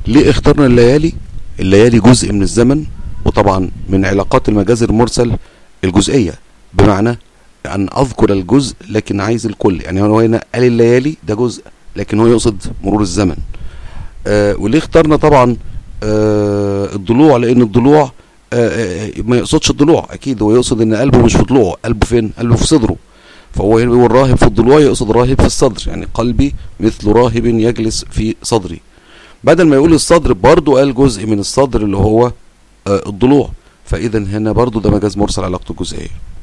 ليه اخترنا الليالي الليالي جزء من الزمن وطبعا من علاقات المجاز المرسل الجزئية بمعنى أن أذكر الجزء لكن عايز الكل يعني هو هنا قال الليالي ده جزء لكن هو يقصد مرور الزمن آه وليه اخترنا طبعا آه الضلوع لأن الضلوع آه آه ما يقصدش الضلوع أكيد هو يقصد إن قلبه مش في ضلوعه قلبه فين؟ قلبه في صدره فهو يقول راهب في الضلوع يقصد راهب في الصدر يعني قلبي مثل راهب يجلس في صدري بدل ما يقول الصدر برضو قال جزء من الصدر اللي هو آه الضلوع فإذا هنا برضو ده مجاز مرسل علاقته جزئية